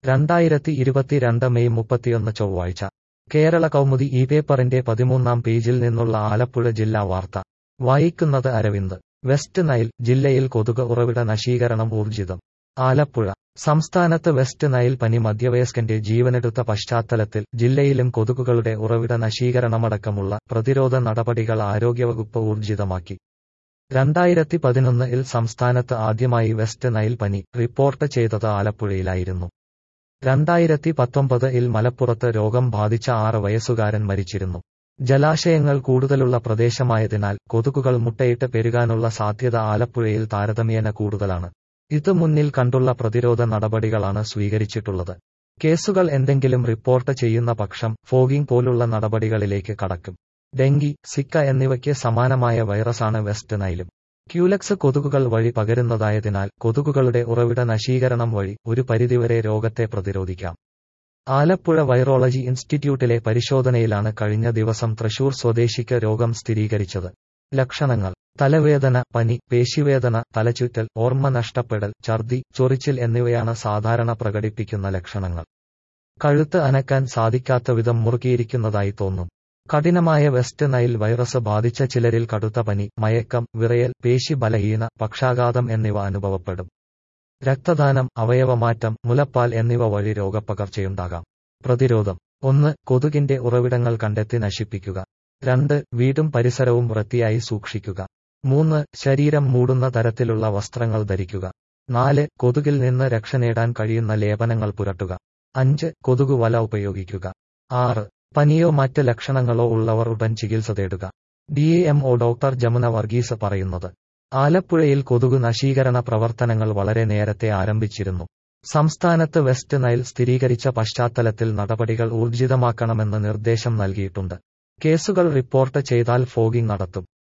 രണ്ടായിരത്തി ഇരുപത്തിരണ്ട് മെയ് മുപ്പത്തിയൊന്ന് ചൊവ്വാഴ്ച കേരള കൗമുദി ഈ പേപ്പറിന്റെ പതിമൂന്നാം പേജിൽ നിന്നുള്ള ആലപ്പുഴ ജില്ലാ വാർത്ത വായിക്കുന്നത് അരവിന്ദ് വെസ്റ്റ് നൈൽ ജില്ലയിൽ കൊതുക് ഉറവിട നശീകരണം ഊർജിതം ആലപ്പുഴ സംസ്ഥാനത്ത് വെസ്റ്റ് നൈൽ പനി മധ്യവയസ്കന്റെ ജീവനെടുത്ത പശ്ചാത്തലത്തിൽ ജില്ലയിലും കൊതുകുകളുടെ ഉറവിട നശീകരണമടക്കമുള്ള പ്രതിരോധ നടപടികൾ ആരോഗ്യവകുപ്പ് ഊർജിതമാക്കി രണ്ടായിരത്തി പതിനൊന്നിൽ സംസ്ഥാനത്ത് ആദ്യമായി വെസ്റ്റ് നൈൽ പനി റിപ്പോർട്ട് ചെയ്തത് ആലപ്പുഴയിലായിരുന്നു രണ്ടായിരത്തി പത്തൊമ്പതിൽ മലപ്പുറത്ത് രോഗം ബാധിച്ച ആറ് വയസ്സുകാരൻ മരിച്ചിരുന്നു ജലാശയങ്ങൾ കൂടുതലുള്ള പ്രദേശമായതിനാൽ കൊതുകുകൾ മുട്ടയിട്ട് പെരുകാനുള്ള സാധ്യത ആലപ്പുഴയിൽ താരതമ്യേന കൂടുതലാണ് ഇത് മുന്നിൽ കണ്ടുള്ള പ്രതിരോധ നടപടികളാണ് സ്വീകരിച്ചിട്ടുള്ളത് കേസുകൾ എന്തെങ്കിലും റിപ്പോർട്ട് ചെയ്യുന്ന പക്ഷം ഫോഗിംഗ് പോലുള്ള നടപടികളിലേക്ക് കടക്കും ഡെങ്കി സിക്ക എന്നിവയ്ക്ക് സമാനമായ വൈറസാണ് വെസ്റ്റ് നൈലും ക്യൂലക്സ് കൊതുകുകൾ വഴി പകരുന്നതായതിനാൽ കൊതുകുകളുടെ ഉറവിട നശീകരണം വഴി ഒരു പരിധിവരെ രോഗത്തെ പ്രതിരോധിക്കാം ആലപ്പുഴ വൈറോളജി ഇൻസ്റ്റിറ്റ്യൂട്ടിലെ പരിശോധനയിലാണ് കഴിഞ്ഞ ദിവസം തൃശൂർ സ്വദേശിക്ക് രോഗം സ്ഥിരീകരിച്ചത് ലക്ഷണങ്ങൾ തലവേദന പനി പേശിവേദന തലചുറ്റൽ ഓർമ്മ നഷ്ടപ്പെടൽ ഛർദി ചൊറിച്ചിൽ എന്നിവയാണ് സാധാരണ പ്രകടിപ്പിക്കുന്ന ലക്ഷണങ്ങൾ കഴുത്ത് അനക്കാൻ സാധിക്കാത്ത വിധം മുറുകിയിരിക്കുന്നതായി തോന്നും കഠിനമായ വെസ്റ്റ് നൈൽ വൈറസ് ബാധിച്ച ചിലരിൽ കടുത്ത പനി മയക്കം വിറയൽ പേശി ബലഹീന പക്ഷാഘാതം എന്നിവ അനുഭവപ്പെടും രക്തദാനം അവയവമാറ്റം മുലപ്പാൽ എന്നിവ വഴി രോഗപ്പകർച്ചയുണ്ടാകാം പ്രതിരോധം ഒന്ന് കൊതുകിന്റെ ഉറവിടങ്ങൾ കണ്ടെത്തി നശിപ്പിക്കുക രണ്ട് വീടും പരിസരവും വൃത്തിയായി സൂക്ഷിക്കുക മൂന്ന് ശരീരം മൂടുന്ന തരത്തിലുള്ള വസ്ത്രങ്ങൾ ധരിക്കുക നാല് കൊതുകിൽ നിന്ന് രക്ഷ നേടാൻ കഴിയുന്ന ലേപനങ്ങൾ പുരട്ടുക അഞ്ച് കൊതുകു വല ഉപയോഗിക്കുക ആറ് പനിയോ മറ്റ് ലക്ഷണങ്ങളോ ഉള്ളവർ ഉടൻ ചികിത്സ തേടുക ഡിഎംഒ ഡോക്ടർ ജമുന വർഗീസ് പറയുന്നത് ആലപ്പുഴയിൽ കൊതുകു നശീകരണ പ്രവർത്തനങ്ങൾ വളരെ നേരത്തെ ആരംഭിച്ചിരുന്നു സംസ്ഥാനത്ത് വെസ്റ്റ് നൈൽ സ്ഥിരീകരിച്ച പശ്ചാത്തലത്തിൽ നടപടികൾ ഊർജിതമാക്കണമെന്ന് നിർദ്ദേശം നൽകിയിട്ടുണ്ട് കേസുകൾ റിപ്പോർട്ട് ചെയ്താൽ ഫോഗിംഗ് നടത്തും